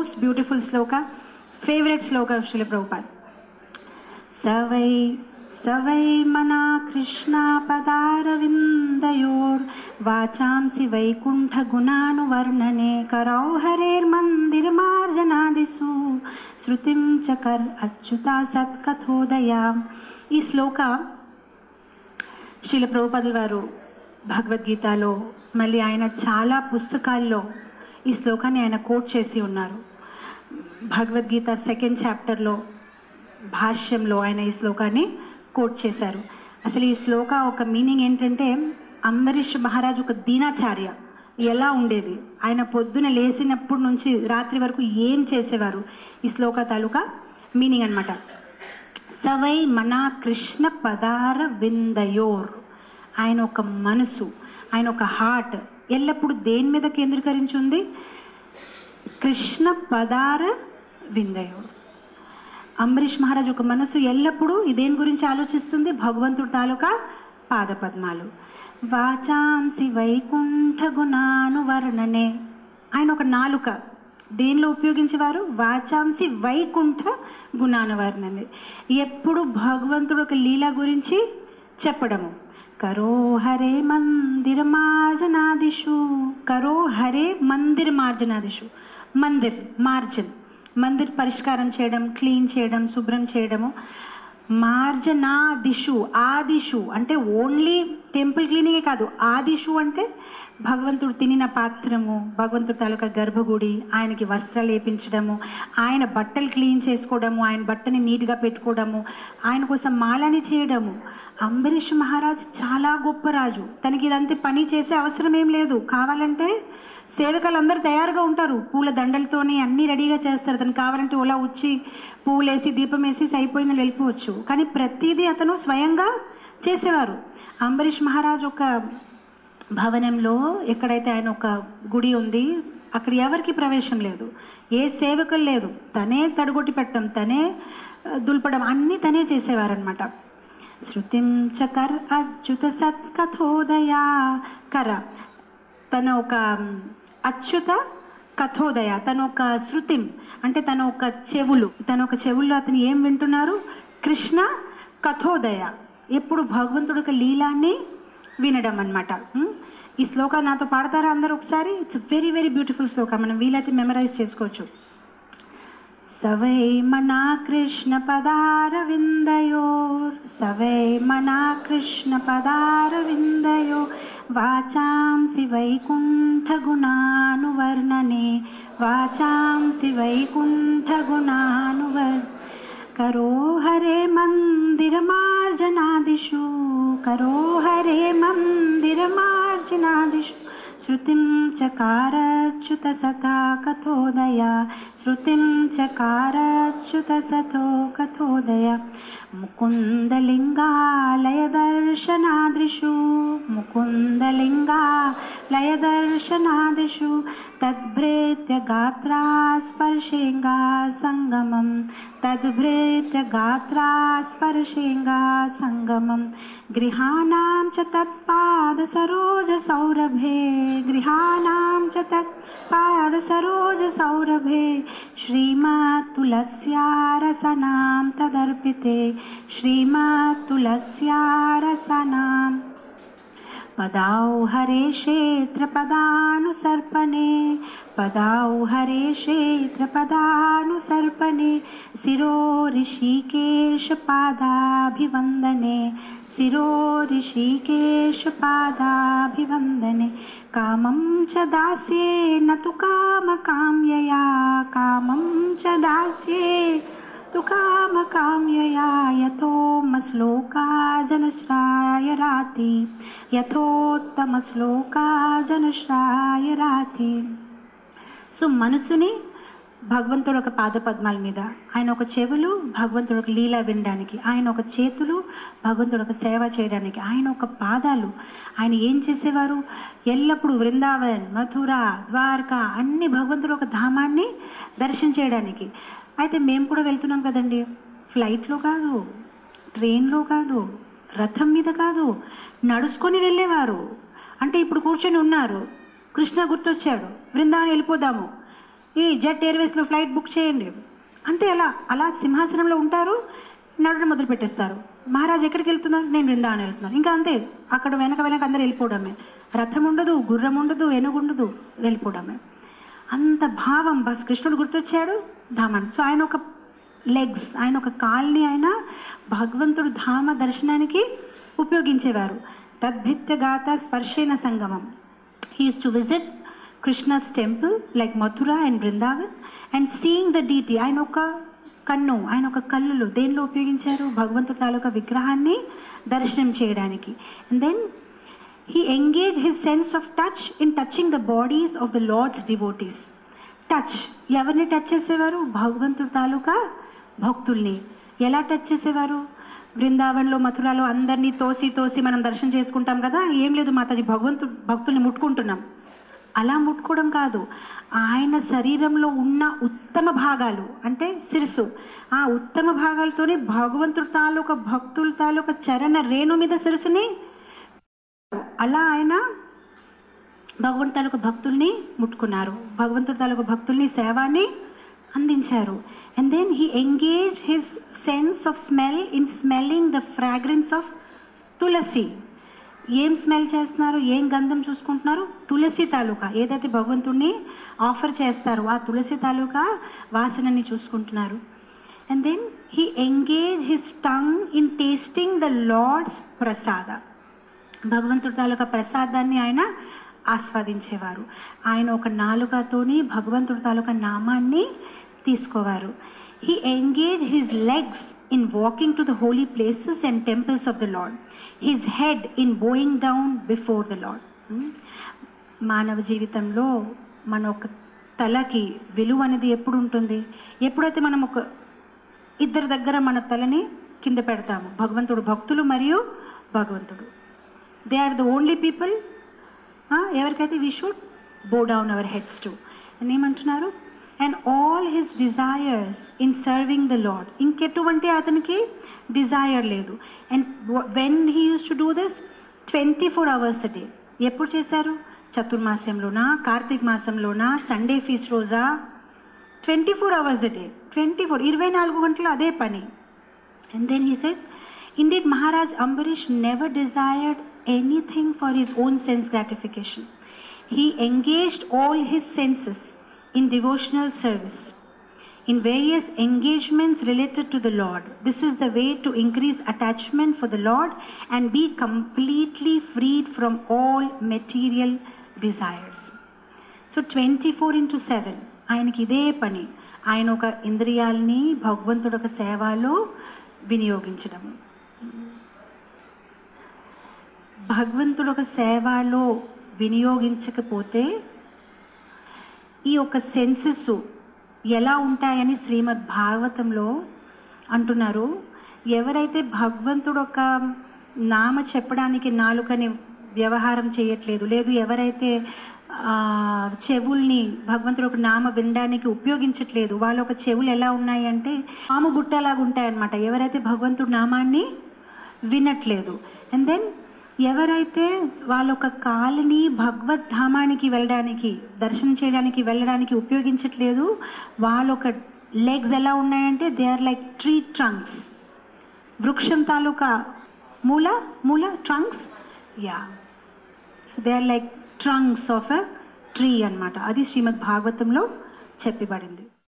Most beautiful shloka favourite shloka Srila Prabhupad సవై సవై మనా కృష్ణ పదారవిందయోర్ వాచాంసి వైకుంఠ గుణానువర్ణనే కరౌ హరేర్మందిరమార్జనాదిసు శృతిం చ కర్ అచ్యుత సత్కథోదయా ఈ శ్లోక శ్రీల ప్రభుపదుల వారు భగవద్గీతలో మళ్ళీ ఆయన చాలా పుస్తకాల్లో ఈ శ్లోకాన్ని ఆయన కోట్ చేసి ఉన్నారు భగవద్గీత సెకండ్ చాప్టర్లో భాష్యంలో ఆయన ఈ శ్లోకాన్ని కోట్ చేశారు అసలు ఈ శ్లోక ఒక మీనింగ్ ఏంటంటే అంబరీష్ మహారాజు ఒక దీనాచార్య ఎలా ఉండేది ఆయన పొద్దున లేచినప్పటి నుంచి రాత్రి వరకు ఏం చేసేవారు ఈ శ్లోక తాలూకా మీనింగ్ అన్నమాట సవై మనా కృష్ణ పదార విందయోర్ ఆయన ఒక మనసు ఆయన ఒక హార్ట్ ఎల్లప్పుడూ దేని మీద కేంద్రీకరించి ఉంది కృష్ణ పదార విందయోర్ అంబరీష్ మహారాజ్ ఒక మనసు ఎల్లప్పుడూ దేని గురించి ఆలోచిస్తుంది భగవంతుడు తాలూకా పాదపద్మాలు వాచాంసి వైకుంఠ గుణాను వర్ణనే ఆయన ఒక నాలుక దేనిలో ఉపయోగించేవారు వాచాంసి వైకుంఠ గుణాను వర్ణనే ఎప్పుడు భగవంతుడు ఒక లీల గురించి చెప్పడము కరో హరే మందిర మార్జనాదిషు కరో హరే మందిర మార్జనాదిషు మందిర్ మార్జన్ మందిర్ పరిష్కారం చేయడం క్లీన్ చేయడం శుభ్రం చేయడము మార్జనా దిశు ఆదిషు అంటే ఓన్లీ టెంపుల్ క్లీనింగే కాదు ఆదిషు అంటే భగవంతుడు తినిన పాత్రము భగవంతుడు తాలూకా గర్భగుడి ఆయనకి వస్త్రాలు వేపించడము ఆయన బట్టలు క్లీన్ చేసుకోవడము ఆయన బట్టని నీట్గా పెట్టుకోవడము ఆయన కోసం మాలని చేయడము అంబరీష్ మహారాజ్ చాలా గొప్ప రాజు తనకి ఇదంతా పని చేసే అవసరం ఏం లేదు కావాలంటే సేవకులు అందరూ తయారుగా ఉంటారు పూల దండలతోనే అన్ని రెడీగా చేస్తారు తను కావాలంటే ఓలా వచ్చి పువ్వులు వేసి దీపం వేసి అయిపోయిందని వెళ్ళిపోవచ్చు కానీ ప్రతిదీ అతను స్వయంగా చేసేవారు అంబరీష్ మహారాజ్ ఒక భవనంలో ఎక్కడైతే ఆయన ఒక గుడి ఉంది అక్కడ ఎవరికి ప్రవేశం లేదు ఏ సేవకులు లేదు తనే తడగొట్టి పెట్టడం తనే ఆ, దుల్పడం అన్నీ తనే చేసేవారనమాట శృతిం చకర్ అచ్యుత సత్కథోదయా కర తన ఒక అచ్యుత కథోదయ తన ఒక శృతిం అంటే తన ఒక చెవులు తన ఒక చెవుల్లో అతను ఏం వింటున్నారు కృష్ణ కథోదయ ఎప్పుడు భగవంతుడు ఒక లీలాన్ని వినడం అనమాట ఈ శ్లోక నాతో పాడతారా అందరూ ఒకసారి it's very very beautiful shloka మనం వీలైతే మెమరైజ్ చేసుకోవచ్చు సవై మనా కృష్ణ పదారవిందయోర్ సవై మనా కృష్ణ పదారవిందయో వాచాంసి వైకుంఠ గుణానువర్ణనే వాచాంసి వైకుంఠ గుణానువర్ కరో హరే మందిరమార్జనాదిషు కరో హరే మందిరమార్జనాదిషు శృతిం చకారచ్యుత సతా కథోదయ శృతిం చకారచ్యుత సతో కథోదయ ముకుందలింగాలయ దర్శనాదృషు ముకుందలింగాలయ దర్శనాదిషు తద్భ్రేత్య గాత్రా స్పర్శేంగా సంగమం తద్భ్రేత్య గాత్రా స్పర్శేంగా సంగమం గృహాణాం చ తత్పాద సరోజ సౌరభే గృహాణాం చ తత్పాద సరోజ సౌరభే శ్రీమత్ తులస్యా రసనాం తదర్పితే శ్రీమత్ తులస్యా రసనాం पदाौ हरे क्षेत्रपदानुसर्पणे पदाौ हरे क्षेत्रपदानुसर्पणे शिरो ऋषिकेशपादाभिवन्दने शिरो ऋषिकेशपादाभिवन्दने कामं च दास्ये न तु कामकाम्यया कामं च दास्ये तु कामकाम्यया यथोमश्लोका जनश्रायराति యథోత్తమశ్లోకా జనుశ్రాయరాతి సో మనసుని భగవంతుడు ఒక పాద పద్మాల మీద ఆయన ఒక చెవులు భగవంతుడు ఒక లీల వినడానికి ఆయన ఒక చేతులు భగవంతుడు ఒక సేవ చేయడానికి ఆయన ఒక పాదాలు ఆయన ఏం చేసేవారు ఎల్లప్పుడూ వృందావన్ మథుర ద్వారకా అన్ని భగవంతుడు ఒక ధామాన్ని దర్శనం చేయడానికి అయితే మేము కూడా వెళ్తున్నాం కదండి ఫ్లైట్లో కాదు ట్రైన్లో కాదు రథం మీద కాదు నడుచుకొని వెళ్ళేవారు అంటే ఇప్పుడు కూర్చొని ఉన్నారు కృష్ణ గుర్తొచ్చాడు బృందావనం వెళ్ళిపోదాము ఈ జెట్ ఎయిర్వేస్లో ఫ్లైట్ బుక్ చేయండి అంతే అలా అలా సింహాసనంలో ఉంటారు నడవడం మొదలు పెట్టేస్తారు మహారాజ్ ఎక్కడికి వెళ్తున్నారు నేను బృందావనం వెళ్తున్నాను ఇంకా అంతే అక్కడ వెనక వెనక అందరు వెళ్ళిపోవడమే రథం ఉండదు గుర్రం ఉండదు ఏనుగు ఉండదు వెళ్ళిపోవడమే అంత భావం బస్ కృష్ణుడు గుర్తొచ్చాడు ధామాన్ని సో ఆయన ఒక లెగ్స్ ఆయన ఒక కాల్ని ఆయన భగవంతుడు ధామ దర్శనానికి ఉపయోగించేవారు తద్భిత్తగాత స్పర్శేన సంగమం he's to visit Krishna's temple like Mathura and Brindavan and seeing the deity ఆయన ఒక కన్ను ఆయన ఒక కళ్ళులో దేనిలో ఉపయోగించారు భగవంతుడి తాలూకా విగ్రహాన్ని దర్శనం చేయడానికి and then he engaged his sense of touch in touching the bodies of the Lord's devotees. Touch ఎవరిని టచ్ చేసేవారు భగవంతుడి తాలూకా భక్తుల్ని ఎలా టచ్ చేసేవారు బృందావన్లో మథురాలో అందరినీ తోసి తోసి మనం దర్శనం చేసుకుంటాం కదా ఏం లేదు మాతాజీ భగవంతుడు భక్తుల్ని ముట్టుకుంటున్నాం అలా ముట్టుకోవడం కాదు ఆయన శరీరంలో ఉన్న ఉత్తమ భాగాలు అంటే శిరసు ఆ ఉత్తమ భాగాలతోనే భగవంతుడి తాలూకా భక్తుల తాలూకా చరణ రేణు మీద శిరసుని అలా ఆయన భగవంతు తాలూకు భక్తుల్ని ముట్టుకున్నారు భగవంతుడి తాలూకు భక్తుల్ని సేవాన్ని అందించారు and then he engage his sense of smell in smelling the fragrance of tulasi ఏం స్మెల్ చేస్తున్నారు ఏం గంధం చూసుకుంటున్నారు తులసి తాలూకా ఏదైతే భగవంతుడిని ఆఫర్ చేస్తారో ఆ తులసి తాలూకా వాసనని చూసుకుంటున్నారు and then he engage his tongue in tasting the Lord's prasada భగవంతుడి తాలూకా ప్రసాదాన్ని ఆయన ఆస్వాదించేవారు ఆయన ఒక నాలుకతోని భగవంతుడి తాలూకా నామాన్ని తీసుకోవారు he engage his legs in walking to the holy places and temples of the Lord his head in bowing down before the Lord మానవ జీవితంలో మన ఒక తలకి విలువ అనేది ఎప్పుడు ఉంటుంది ఎప్పుడైతే మనం ఒక ఇద్దరి దగ్గర మన తలని కింద పెడతాము భగవంతుడు భక్తులు మరియు భగవంతుడు they are the only people ఎవరికైతే we should bow down our heads to అని ఏమంటున్నారు and all his desires in serving the Lord ఇంకెటువంటి అతనికి డిజైర్ లేదు and when he use to do this twenty four hours day ఎప్పుడు చేశారు చతుర్మాసంలోనా కార్తీక మాసంలోనా సండే ఫీస్ట్ రోజా twenty four hours day twenty four ఇరవై నాలుగు గంటలు అదే పని and then he says Indeed, Maharaj Ambarish never desired anything for his own sense gratification. He engaged all his senses in devotional service, in various engagements related to the Lord. This is the way to increase attachment for the Lord and be completely freed from all material desires. So twenty four into seven ఆయనకి ఇదే పని ఆయన ఒక ఇంద్రియాల్ని భగవంతుడు ఒక సేవలో వినియోగించడము భగవంతుడు ఒక సేవలో వినియోగించకపోతే ఈ యొక్క సెన్సెస్ ఎలా ఉంటాయని శ్రీమద్ భాగవతంలో అంటున్నారు ఎవరైతే భగవంతుడు ఒక నామ చెప్పడానికి నాలుకని వ్యవహారం చేయట్లేదు లేదు ఎవరైతే ఆ, చెవుల్ని భగవంతుడు ఒక నామ వినడానికి ఉపయోగించట్లేదు వాళ్ళ ఒక చెవులు ఎలా ఉన్నాయి అంటే పాము బుట్టలాగా ఉంటాయన్నమాట ఎవరైతే భగవంతుడు నామాన్ని వినట్లేదు అండ్ దెన్ ఎవరైతే వాళ్ళ ఒక కాలుని భగవద్ ధామానికి వెళ్ళడానికి దర్శనం చేయడానికి వెళ్ళడానికి ఉపయోగించట్లేదు వాళ్ళ ఒక లెగ్స్ ఎలా ఉన్నాయంటే they are like tree trunks వృక్షం తాలూకా మూల మూల trunks yeah so they are like trunks of a tree అన్నమాట అది శ్రీమద్ భాగవతంలో చెప్పబడింది